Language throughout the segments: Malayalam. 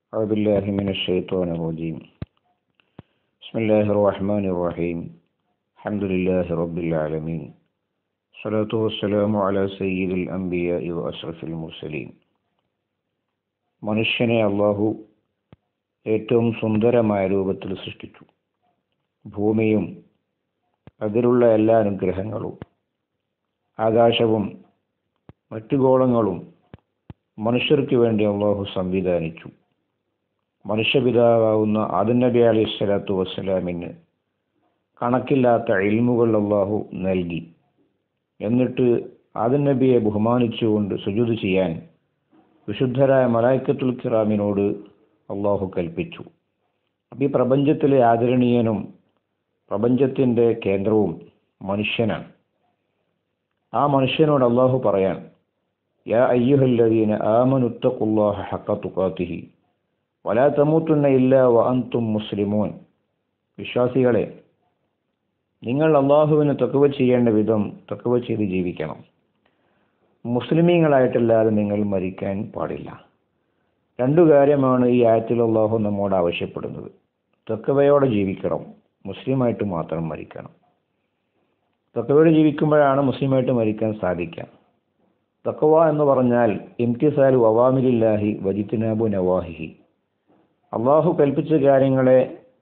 أعوذ بالله من الشيطان الرجيم بسم الله الرحمن الرحيم الحمد لله رب العالمين الصلاة والسلام على سيد الأنبياء وأشرف المرسلين മനുഷ്യനെ അള്ളാഹു ഏറ്റവും സുന്ദരമായ രൂപത്തിൽ സൃഷ്ടിച്ചു ഭൂമിയും അതിലുള്ള എല്ലാ അനുഗ്രഹങ്ങളും ആകാശവും മറ്റു ഗോളങ്ങളും മനുഷ്യർക്ക് വേണ്ടി അള്ളാഹു സംവിധാനിച്ചു മനുഷ്യപിതാവാകുന്ന ആദം നബി അലൈഹി സ്വലാത്തു വസ്സലാമിന് കണക്കില്ലാത്ത ഇൽമുകൾ അള്ളാഹു നൽകി എന്നിട്ട് ആദം നബിയെ ബഹുമാനിച്ചുകൊണ്ട് സുജുത് ചെയ്യാൻ വിശുദ്ധരായ മലായിക്കത്തുൽ കിറാമിനോട് അള്ളാഹു കൽപ്പിച്ചു അപ്പം ഈ പ്രപഞ്ചത്തിലെ ആദരണീയനും പ്രപഞ്ചത്തിൻ്റെ കേന്ദ്രവും മനുഷ്യനാണ് ആ മനുഷ്യനോട് അള്ളാഹു പറയാൻ യാ അയ്യുഹല്ലദീന ആമനുത്തഖുല്ലാഹ ഹഖ തുഖാത്തിഹി വലാ തമൂത്തുന്ന ഇല്ല വ അൻതും മുസ്ലിമൂൻ വിശ്വാസികളെ നിങ്ങൾ അള്ളാഹുവിന് തക്കവ ചെയ്യേണ്ട വിധം തക്കവ ചെയ്ത് ജീവിക്കണം മുസ്ലിമീങ്ങളായിട്ടല്ലാതെ നിങ്ങൾ മരിക്കാൻ പാടില്ല രണ്ടു കാര്യമാണ് ഈ ആയത്തിൽ അള്ളാഹു നമ്മോട് ആവശ്യപ്പെടുന്നത് തക്കവയോടെ ജീവിക്കണം മുസ്ലിമായിട്ട് മാത്രം മരിക്കണം തക്കവയോടെ ജീവിക്കുമ്പോഴാണ് മുസ്ലിമായിട്ട് മരിക്കാൻ സാധിക്കുക തക്കവ എന്ന് പറഞ്ഞാൽ ഇംതിസാലു അവാമിലില്ലാഹി വജിത്തിനാബു നവാഹിഹി അള്ളാഹു കൽപ്പിച്ച കാര്യങ്ങളെ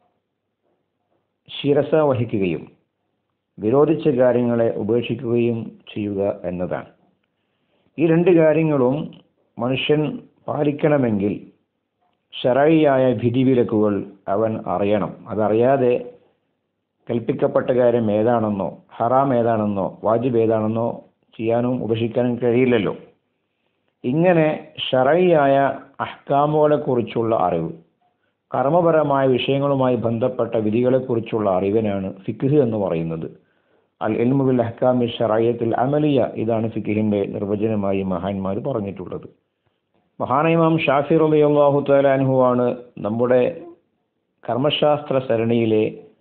ശിരസ വഹിക്കുകയും വിരോധിച്ച കാര്യങ്ങളെ ഉപേക്ഷിക്കുകയും ചെയ്യുക എന്നതാണ് ഈ രണ്ട് കാര്യങ്ങളും മനുഷ്യൻ പാലിക്കണമെങ്കിൽ ഷറായിയായ വിധിവിലക്കുകൾ അവൻ അറിയണം അതറിയാതെ കൽപ്പിക്കപ്പെട്ട കാര്യം ഏതാണെന്നോ ഹറാം ഏതാണെന്നോ വാജിബ് ഏതാണെന്നോ ചെയ്യാനും ഉപേക്ഷിക്കാനും കഴിയില്ലല്ലോ ഇങ്ങനെ ഷറയിയായ അഹ്കാമുകളെ കുറിച്ചുള്ള അറിവ് കർമ്മപരമായ വിഷയങ്ങളുമായി ബന്ധപ്പെട്ട വിധികളെക്കുറിച്ചുള്ള അറിവിനാണ് ഫിഖ് എന്ന് പറയുന്നത് അൽ എൽമുബിൽ അഹ്കാമി ഷറായത്തിൽ അമലിയ ഇതാണ് ഫിഖിന്റെ നിർവചനമായി മഹാന്മാർ പറഞ്ഞിട്ടുള്ളത് മഹാനൈമാം ഷാഫി റബി അള്ളാഹു തലാൻഹുവാണ് നമ്മുടെ കർമ്മശാസ്ത്ര സരണിയിലെ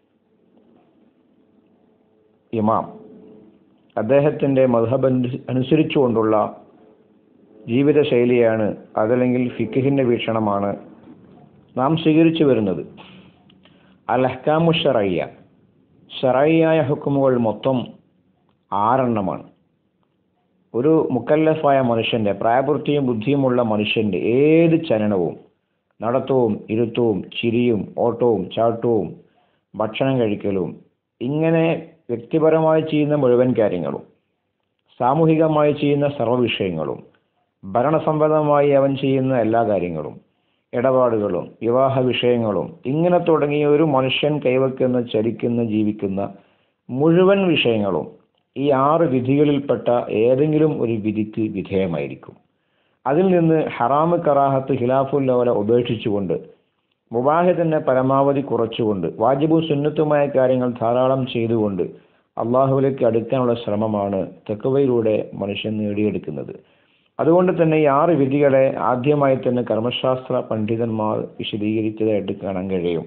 ഇമാം അദ്ദേഹത്തിൻ്റെ മധബ് അനുസരിച്ചുകൊണ്ടുള്ള ജീവിതശൈലിയാണ് അതല്ലെങ്കിൽ ഫിഖിൻ്റെ വീക്ഷണമാണ് നാം സ്വീകരിച്ചു വരുന്നത് അൽ അഹ്കാമു ഷറയ്യ ഷറയ്യായ ഹുക്കുമുകൾ മൊത്തം ആറെണ്ണമാണ് ഒരു മുക്കല്ലഫായ മനുഷ്യൻ്റെ പ്രായപൂർത്തിയും ബുദ്ധിയുമുള്ള മനുഷ്യൻ്റെ ഏത് ചലനവും നടത്തവും ഇരുത്തവും ചിരിയും ഓട്ടവും ചാട്ടവും ഭക്ഷണം കഴിക്കലും ഇങ്ങനെ വ്യക്തിപരമായി ചെയ്യുന്ന മുഴുവൻ കാര്യങ്ങളും സാമൂഹികമായി ചെയ്യുന്ന സർവ്വ വിഷയങ്ങളും ഭരണസംബന്ധമായി അവൻ ചെയ്യുന്ന എല്ലാ കാര്യങ്ങളും ഇടപാടുകളും വിവാഹ വിഷയങ്ങളും ഇങ്ങനെ തുടങ്ങിയ ഒരു മനുഷ്യൻ കൈവയ്ക്കുന്ന ചലിക്കുന്ന ജീവിക്കുന്ന മുഴുവൻ വിഷയങ്ങളും ഈ ആറ് വിധികളിൽപ്പെട്ട ഏതെങ്കിലും ഒരു വിധിക്ക് വിധേയമായിരിക്കും അതിൽ നിന്ന് ഹറാമ് കറാഹത്ത് ഖിലാഫുല്ലവല ഉപേക്ഷിച്ചുകൊണ്ട് മുബാഹി തന്നെ പരമാവധി കുറച്ചുകൊണ്ട് വാജിബും സുന്നത്തുമായ കാര്യങ്ങൾ ധാരാളം ചെയ്തുകൊണ്ട് അള്ളാഹുവിലേക്ക് അടുക്കാനുള്ള ശ്രമമാണ് തെക്കുവയിലൂടെ മനുഷ്യൻ നേടിയെടുക്കുന്നത് അതുകൊണ്ട് തന്നെ ഈ ആറ് വിധികളെ ആദ്യമായി തന്നെ കർമ്മശാസ്ത്ര പണ്ഡിതന്മാർ വിശദീകരിച്ചതായിട്ട് കാണാൻ കഴിയും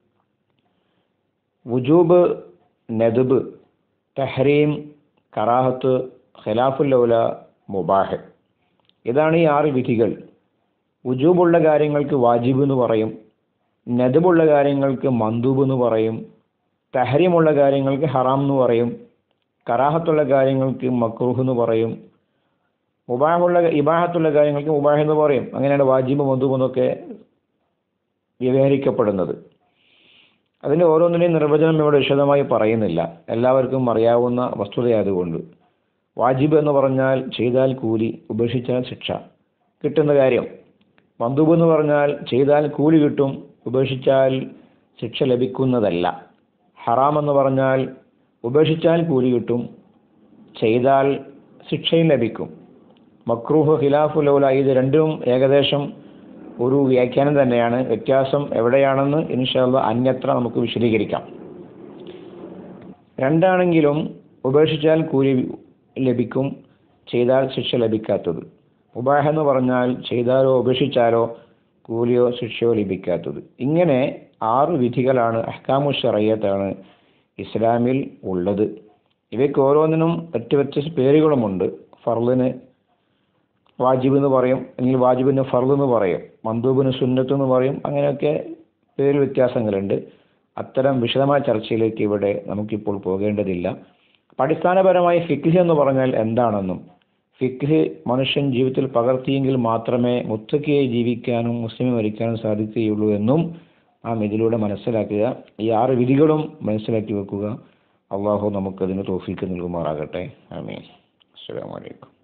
വുജൂബ് നദബ് തഹ്രീം കറാഹത്ത് ഖിലാഫുല്ലൗല മുബാഹ് ഇതാണ് ഈ ആറ് വിധികൾ വുജൂബുള്ള കാര്യങ്ങൾക്ക് വാജിബ് എന്ന് പറയും നദബുള്ള കാര്യങ്ങൾക്ക് മന്ദൂബ് എന്ന് പറയും തഹരീമുള്ള കാര്യങ്ങൾക്ക് ഹറാം എന്ന് പറയും കറാഹത്തുള്ള കാര്യങ്ങൾക്ക് മക്രൂഹ് എന്ന് പറയും മുബാഹുള്ള ഇബാഹത്തുള്ള കാര്യങ്ങൾക്ക് മുബാഹ് എന്ന് പറയും അങ്ങനെയാണ് വാജിബ് മന്ദൂബ് എന്നൊക്കെ വ്യവഹരിക്കപ്പെടുന്നത് അതിൻ്റെ ഓരോന്നിനെയും നിർവചനം ഇവിടെ വിശദമായി പറയുന്നില്ല എല്ലാവർക്കും അറിയാവുന്ന വസ്തുതയായതുകൊണ്ട് വാജിബ് എന്ന് പറഞ്ഞാൽ ചെയ്താൽ കൂലി ഉപേക്ഷിച്ചാൽ ശിക്ഷ കിട്ടുന്ന കാര്യം മന്ദൂബ് എന്ന് പറഞ്ഞാൽ ചെയ്താൽ കൂലി കിട്ടും ഉപേക്ഷിച്ചാൽ ശിക്ഷ ലഭിക്കുന്നതല്ല ഹറാം എന്ന് പറഞ്ഞാൽ ഉപേക്ഷിച്ചാൽ കൂലി കിട്ടും ചെയ്താൽ ശിക്ഷയും ലഭിക്കും മക്രൂഹ് ഖിലാഫു ലൗല ഇത് രണ്ടും ഏകദേശം ഒരു വ്യാഖ്യാനം തന്നെയാണ് വ്യത്യാസം എവിടെയാണെന്ന് ഇൻഷാല്ല അന്യത്ര നമുക്ക് വിശദീകരിക്കാം രണ്ടാണെങ്കിലും ഉപേക്ഷിച്ചാൽ കൂലി ലഭിക്കും ചെയ്താൽ ശിക്ഷ ലഭിക്കാത്തത് ഉബാഹ എന്ന് പറഞ്ഞാൽ ചെയ്താലോ ഉപേക്ഷിച്ചാലോ കൂലിയോ ശിക്ഷയോ ലഭിക്കാത്തത് ഇങ്ങനെ ആറ് വിധികളാണ് അഹ്കാമു ഷറയ്യത്താണ് ഇസ്ലാമിൽ ഉള്ളത് ഇവയ്ക്ക് ഓരോന്നിനും ഒറ്റ വ്യത്യസ്ത പേരുകളുമുണ്ട് ഫർലിന് വാജിബ് എന്ന് പറയും അല്ലെങ്കിൽ വാജിബിന് ഫർദ് എന്ന് പറയും മന്ദൂബിന് സുന്നത്ത് എന്ന് പറയും അങ്ങനെയൊക്കെ പേര് വ്യത്യാസങ്ങളുണ്ട് അത്തരം വിശദമായ ചർച്ചയിലേക്ക് ഇവിടെ നമുക്കിപ്പോൾ പോകേണ്ടതില്ല അപ്പോൾ അടിസ്ഥാനപരമായി ഫിഖ് എന്ന് പറഞ്ഞാൽ എന്താണെന്നും ഫിഖ് മനുഷ്യൻ ജീവിതത്തിൽ പകർത്തിയെങ്കിൽ മാത്രമേ മുത്തക്കിയായി ജീവിക്കാനും മുസ്ലിം മരിക്കാനും സാധിക്കുകയുള്ളൂ എന്നും നാം ഇതിലൂടെ മനസ്സിലാക്കുക ഈ ആറ് വിധികളും മനസ്സിലാക്കി വെക്കുക അള്ളാഹു നമുക്കതിന് തോഫീക്ക് നൽകുമാറാകട്ടെ ആമീൻ അസ്സലാമു അലൈക്കും